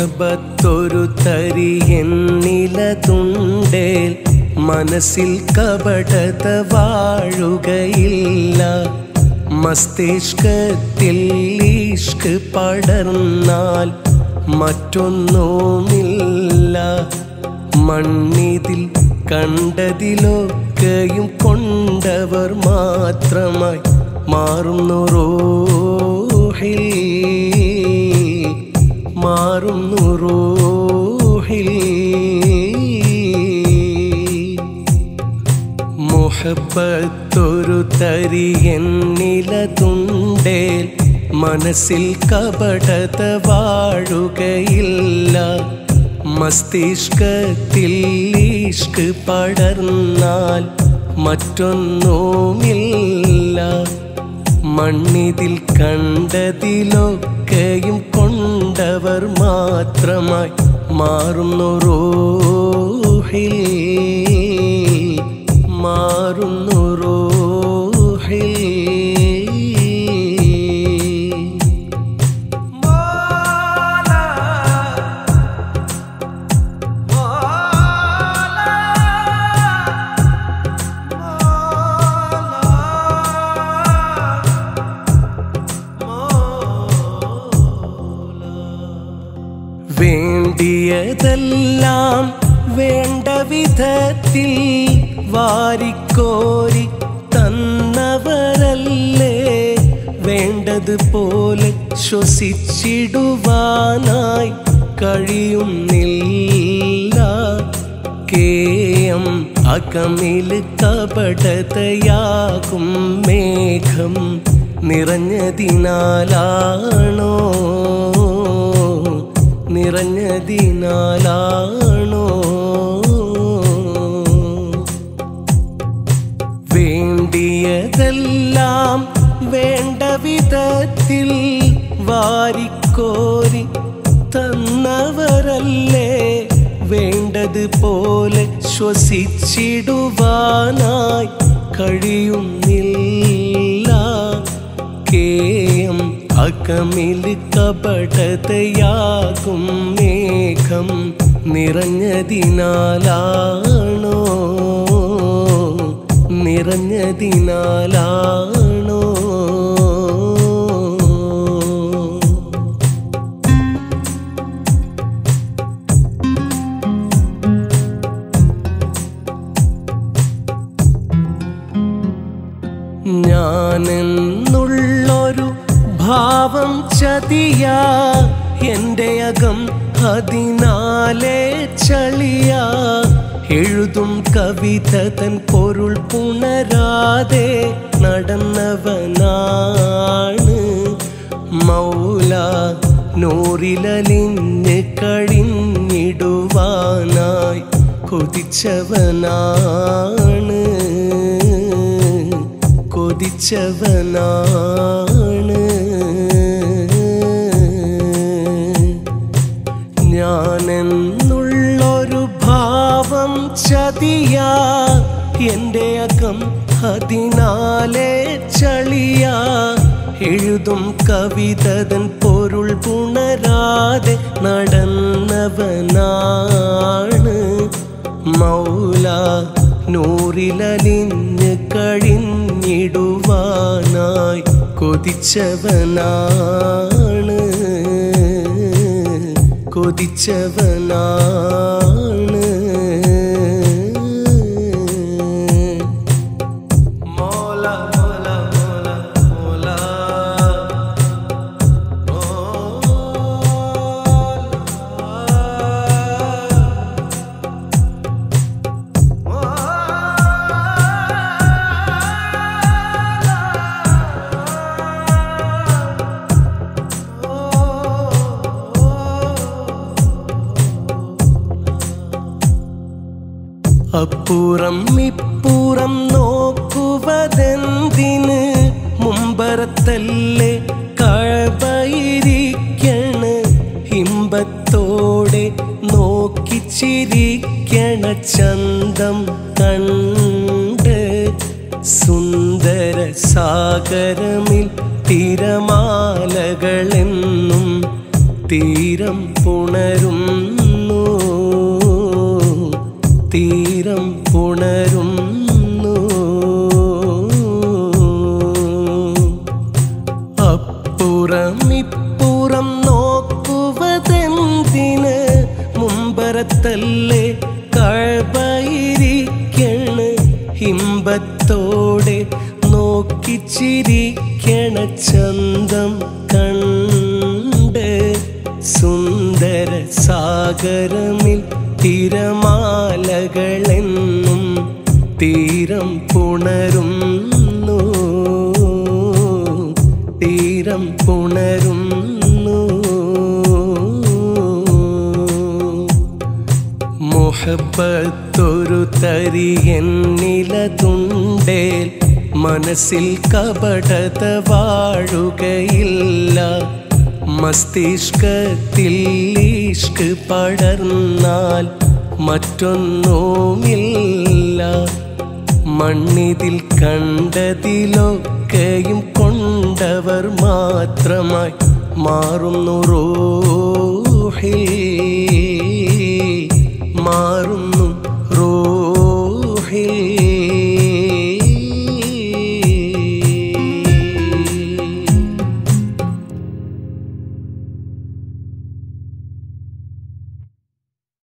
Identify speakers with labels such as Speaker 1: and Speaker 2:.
Speaker 1: മുഹബത്തൊരു തരി എന്നില തുണ്ടേൽ മനസ്സിൽ കപടത വാഴുകയില്ല മസ്തിഷ്കത്തിൽ ഈഷ്ക് പടർന്നാൽ മറ്റൊന്നുമില്ല മണ്ണിതിൽ കണ്ടതിലൊക്കെയും കൊണ്ടവർ മാത്രമായി മാറുന്നു റോഹിൽ മാറുന്നു റോഹിൽ മുഹബത്തൊരു തരി എന്നില തുണ്ടേൽ മനസ്സിൽ കപടത വാഴുകയില്ല മസ്തിഷ്കത്തിൽ ഈഷ്ക് പടർന്നാൽ മറ്റൊന്നുമില്ല മണ്ണിതിൽ കണ്ടതിലൊക്കെയും കൊണ്ടവർ മാത്രമായി മാറുന്നു റോഹിൽ മാറുന്നു റോഹിൽ വേണ്ടിയതെല്ലാം വേണ്ട വിധത്തിൽ വാരിക്കോരി തന്നവരല്ലേ വേണ്ടതുപോലെ ശ്വസിച്ചിടുവാനായി കഴിയുന്നില്ല കേയം അകമിൽ കപടതയാകും മേഘം നിറഞ്ഞതിനാലാണോ നിറഞ്ഞതിനാലാണോ വേണ്ടിയതെല്ലാം വേണ്ട വിധത്തിൽ വാരിക്കോരി തന്നവരല്ലേ വേണ്ടതുപോലെ ശ്വസിച്ചിടുവാനായി കഴിയുന്നില്ല കേയം അകമിൽ കപടതയാകും മേഘം നിറഞ്ഞതിനാലാണോ നിറഞ്ഞതിനാലാണോ ഞാനെന്നുള്ളൊരു ഭാവം ചതിയാ എൻ്റെ അകം അതിനാലെ ചളിയ എഴുതും കവിത തൻ പൊരുൾ പുണരാതെ നടന്നവനാണ് മൗല നൂറിലലിഞ്ഞ് കഴിഞ്ഞിടുവാനായി കൊതിച്ചവനാണ് കൊതിച്ചവനാണ് ഞാനെന്നുള്ളൊരു ഭാവം ചതിയാ എൻ്റെ അകം അതിനാലെ ചളിയ എഴുതും കവിതതൻ പൊരുൾ പുണരാതെ നടന്നവനാണ് മൗല നൂറിലലിഞ്ഞ് കഴിഞ്ഞിടുവാനായി കൊതിച്ചവനാണ് കൊതിച്ചവനാണ് മോല മോല മോല മോല അപ്പുറം ഇപ്പുറം നോക്കുവതെന്തിന് മുമ്പറത്തല്ലേ കഴബയിരിക്കണ് ഹിമ്പത്തോടെ നോക്കിച്ചിരിക്കണ ചന്തം കണ്ട് സുന്ദര സാഗരമിൽ തിരമാലകളെന്നും തീരം പുണരുന്നു തീരം പുണരുന്നു അപ്പുറം ഇപ്പുറം നോക്കുവതെന്തിന് മുമ്പരത്തല്ലേ കഴബയിരിക്കണ് ഹിമ്പത്തോടെ നോക്കിച്ചിരിക്കണ ചന്തം കണ്ട് സുന്ദര സാഗരമിൽ തിരമാലകളെന്നും തീരം പുണരുന്നു തീരം പുണരുന്നു മുഹബത്തൊരു തരിയെന്നിലതുണ്ടേൽ മനസ്സിൽ കപടത വാഴുകയില്ല മസ്തിഷ്കത്തിൽ ഇഷ്ക് പടർന്നാൽ മറ്റൊന്നുമില്ല മണ്ണിതിൽ കണ്ടതിലൊക്കെയും കൊണ്ടവർ മാത്രമായി മാറുന്നു റോഹിൽ മാറുന്നു